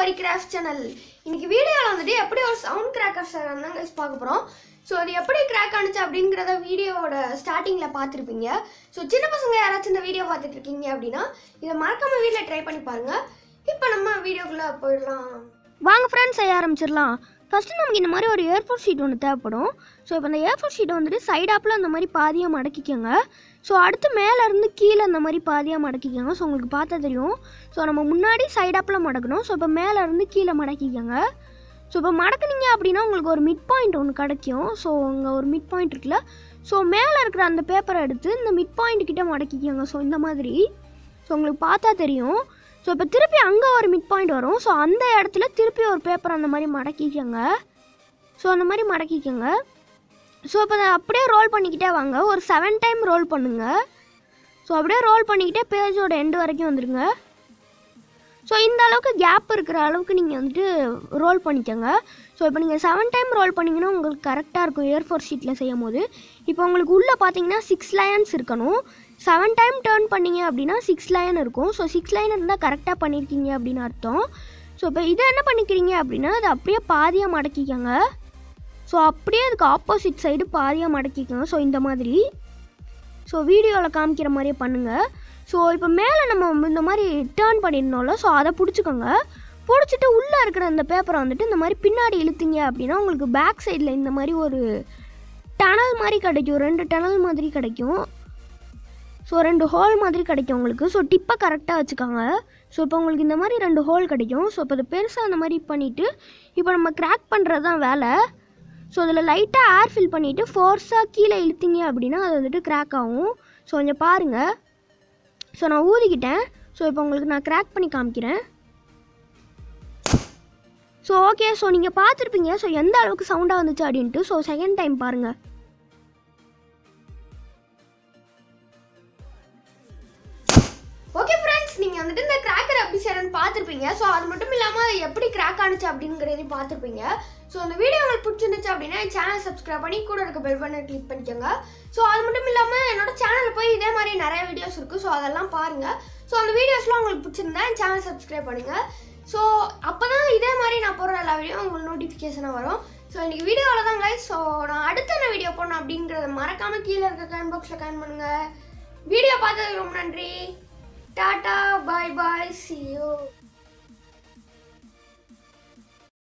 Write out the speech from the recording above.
வரி craft channel இன்னைக்கு வீடியோவில் வந்துட்டு எப்படி ஒரு சவுண்ட் கிராக்கர்ஸ் தான் guys பார்க்க போகிறோம் ஸோ அது எப்படி கிராக் ஆனுச்சு அப்படிங்கிறத வீடியோவோட ஸ்டார்டிங்கில் பார்த்துருப்பீங்க ஸோ சின்ன பசங்க யாராச்சும் இந்த வீடியோ பார்த்துட்டு இருக்கீங்க அப்படின்னா இதை மறக்காம வீட்டில் ட்ரை பண்ணி பாருங்க இப்போ நம்ம வீடியோக்குள்ளே போயிடலாம் வாங்க ஃப்ரெண்ட்ஸ் செய்ய ஆரம்பிச்சிடலாம் ஃபஸ்ட்டு நமக்கு இந்த மாதிரி ஒரு ஏர்ஃபோர் ஷீட் ஒன்று தேவைப்படும் ஸோ இப்போ அந்த ஏர்ஃபோர் ஷீட்டை வந்துட்டு சைடாப்பில் அந்த மாதிரி பாதியாக மடக்கிக்கோங்க ஸோ அடுத்து மேலே இருந்து கீழே அந்த மாதிரி பாதியாக மடக்கிக்கோங்க ஸோ உங்களுக்கு பார்த்தா தெரியும் ஸோ நம்ம முன்னாடி சைடாப்பில் மடக்கணும் ஸோ இப்போ மேலே இருந்து கீழே மடக்கிக்கோங்க ஸோ இப்போ மடக்குனீங்க அப்படின்னா உங்களுக்கு ஒரு மிட் பாயிண்ட் ஒன்று கிடைக்கும் ஸோ அங்கே ஒரு மிட் பாயிண்ட் இருக்குல்ல ஸோ மேலே இருக்கிற அந்த பேப்பரை எடுத்து இந்த மிட் பாயிண்ட் கிட்ட மடக்கிக்கோங்க ஸோ இந்த மாதிரி ஸோ உங்களுக்கு பார்த்தா தெரியும் ஸோ இப்போ திருப்பி அங்கே ஒரு மிட் பாயிண்ட் வரும் ஸோ அந்த இடத்துல திருப்பி ஒரு பேப்பர் அந்த மாதிரி மடக்கிக்கோங்க ஸோ அந்த மாதிரி மடக்கிக்கோங்க ஸோ இப்போ அதை அப்படியே ரோல் பண்ணிக்கிட்டே வாங்க ஒரு செவன் டைம் ரோல் பண்ணுங்க ஸோ அப்படியே ரோல் பண்ணிக்கிட்டே பேஜோட எண்டு வரைக்கும் வந்துடுங்க ஸோ இந்த அளவுக்கு கேப் இருக்கிற அளவுக்கு நீங்கள் வந்துட்டு ரோல் பண்ணிக்கோங்க ஸோ இப்போ நீங்கள் செவன் டைம் ரோல் பண்ணிங்கன்னா உங்களுக்கு கரெக்டாக இருக்கும் ஏர் ஃபோர் ஷீட்டில் செய்யும் போது இப்போ உங்களுக்கு உள்ளே பார்த்தீங்கன்னா சிக்ஸ் லைன்ஸ் இருக்கணும் செவன் டைம் டேர்ன் பண்ணீங்க அப்படின்னா சிக்ஸ் லைன் இருக்கும் ஸோ சிக்ஸ் லைன் இருந்தால் கரெக்டாக பண்ணியிருக்கீங்க அப்படின்னு அர்த்தம் ஸோ இப்போ இதை என்ன பண்ணிக்கிறீங்க அப்படின்னா அதை அப்படியே பாதியாக மடக்கிக்கோங்க ஸோ அப்படியே அதுக்கு ஆப்போசிட் சைடு பாதியாக மடக்கிக்கோங்க ஸோ இந்த மாதிரி ஸோ வீடியோவில் காமிக்கிற மாதிரியே பண்ணுங்கள் ஸோ இப்போ மேலே நம்ம இந்த மாதிரி டேர்ன் பண்ணிடணும்ல ஸோ அதை பிடிச்சிக்கோங்க பிடிச்சிட்டு உள்ளே இருக்கிற அந்த பேப்பரை வந்துட்டு இந்த மாதிரி பின்னாடி இழுத்தீங்க அப்படின்னா உங்களுக்கு பேக் சைடில் இந்த மாதிரி ஒரு டனல் மாதிரி கிடைக்கும் ரெண்டு டனல் மாதிரி கிடைக்கும் ஸோ ரெண்டு ஹோல் மாதிரி கிடைக்கும் உங்களுக்கு ஸோ டிப்பை கரெக்டாக வச்சுக்கோங்க ஸோ இப்போ உங்களுக்கு இந்த மாதிரி ரெண்டு ஹோல் கிடைக்கும் ஸோ இப்போ அதை பெருசாக அந்த மாதிரி பண்ணிவிட்டு இப்போ நம்ம கிராக் பண்ணுறது தான் வேலை ஸோ அதில் லைட்டாக ஏர் ஃபில் பண்ணிவிட்டு ஃபோர்ஸாக கீழே இழுத்தீங்க அப்படின்னா அது வந்துட்டு கிராக் ஆகும் ஸோ கொஞ்சம் பாருங்கள் ஸோ நான் ஊதிக்கிட்டேன் ஸோ இப்போ உங்களுக்கு நான் கிராக் பண்ணி காமிக்கிறேன் ஸோ ஓகே ஸோ நீங்கள் பார்த்துருப்பீங்க ஸோ எந்த அளவுக்கு சவுண்டாக வந்துச்சு அப்படின்ட்டு ஸோ செகண்ட் டைம் பாருங்கள் ஓகே ஃப்ரெண்ட்ஸ் நீங்கள் வந்துட்டு இந்த கிராக்கர் எப்படி செய்யறதுன்னு பார்த்துருப்பீங்க ஸோ அது மட்டும் இல்லாமல் அது எப்படி கிராக் ஆனுச்சு அப்படிங்கிறதையும் பார்த்துருப்பீங்க ஸோ அந்த வீடியோ உங்களுக்கு பிடிச்சிருந்துச்சு அப்படின்னா என் சேனல் சப்ஸ்கிரைப் பண்ணி கூட இருக்க பெல் பட்டனை கிளிக் பண்ணிக்கோங்க ஸோ அது மட்டும் இல்லாமல் என்னோட சேனலில் போய் இதே மாதிரி நிறைய வீடியோஸ் இருக்குது ஸோ அதெல்லாம் பாருங்கள் ஸோ அந்த வீடியோஸ்லாம் உங்களுக்கு பிடிச்சிருந்தா என் சேனல் சப்ஸ்கிரைப் பண்ணுங்கள் ஸோ அப்போ தான் இதே மாதிரி நான் போடுற எல்லா வீடியோ உங்களுக்கு நோட்டிஃபிகேஷனாக வரும் ஸோ இன்றைக்கி வீடியோவில் தான் guys ஸோ நான் அடுத்த என்ன வீடியோ போடணும் அப்படிங்கிறத மறக்காமல் கீழே இருக்க கமெண்ட் பாக்ஸில் கமெண்ட் பண்ணுங்கள் வீடியோ பார்த்ததுக்கு ரொம்ப நன்றி டாடா பாய் பாய் see you